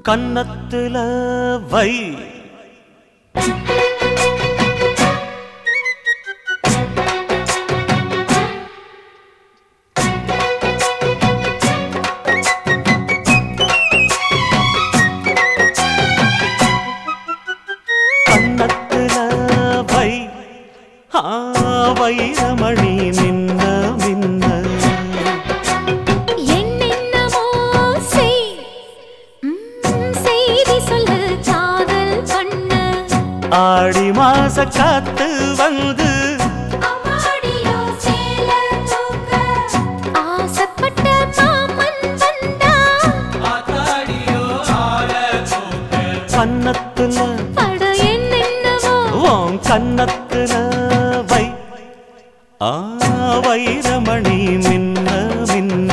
கன்னத்துல வை கன்னத்துல வை ஆ, வைரமணி மின்ன மின்ன என்னென்னமோ செய். ம், செய்தி சொல்லு காதல் பண்ண. ஆடி மாச காத்து வந்து அம்மாடியோ சேல தூக்க. ஆசைப்பட்ட மாமன் வந்தா. கன்னத்துல அட என்னென்னமோ. உன் கன்னத்துல வை ஆ வைரமணி மின்ன மின்ன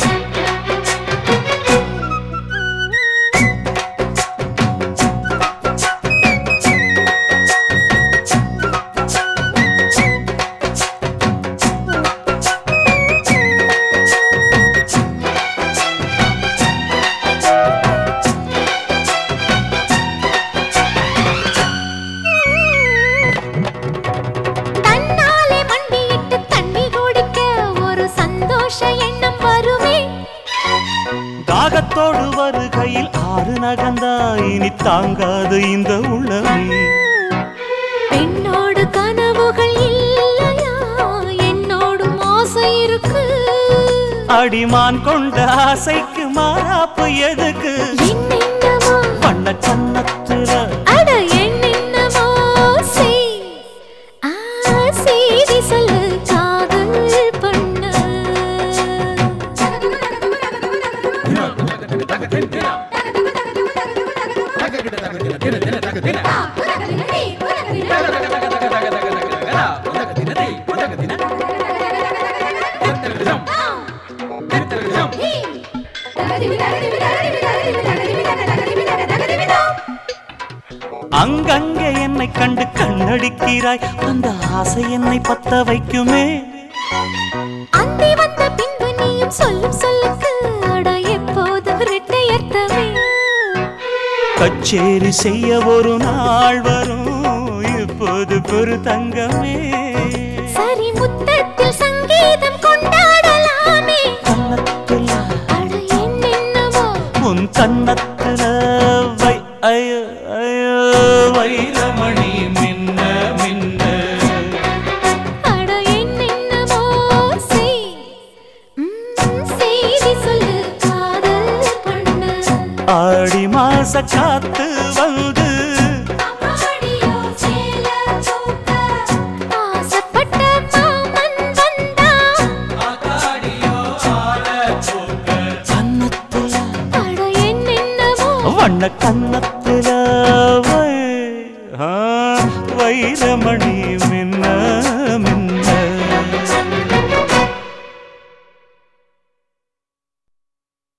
தன்னாலே மண்டியிட்டு தண்ணி குடிக்க ஒரு சந்தோஷ எண்ணம் வருமே தாகத்தோடு வருகையில் ஆறு நகந்தா இனி தாங்காது இந்த உள்ளமே பெண்ணோடு கனவுகள் இல்லையா என்னோடும் ஆசை இருக்கு அடிமான் கொண்ட ஆசைக்கு மாறாப்பு எதுக்கு என்னென்னமோ வண்ண கன்னத்துல அட என்னென்னமோ செய். ஆ, செய்தி சொல்லு காதல் பண்ண அங்கங்கே என்னை கண்டு கண்ணடிக்கிறாய் அந்த ஆசை என்னை பத்த வைக்குமே அந்தி வந்த பின்பு நீயும் சொல்லும் சொல்லுக்கு அட எப்போதும் இரட்டையர்த்தமே கச்சேரி செய்ய ஒரு நாள் வரும் இப்போது பொறு தங்கமே சரி முத்தத்தில் சங்கீதம் கொண்டாடலாமே கன்னத்துல அட என்னென்னமோ உன் கன்னத்துல வை ஐயோ ஐயோ வைரமணி மின்ன மின்ன அட என்னென்னமோ செய். ம், செய்தி சொல்லு காதல் பண்ண ஆடி மாச காத்து வந்து அம்மாடியோ சேல தூக்க. ஆசைப்பட்ட மாமன் வந்தா. கன்னத்துல அட என்னென்னமோ வண்ண கன்னத்துல வை ஆ, வைரமணி மின்ன மின்ன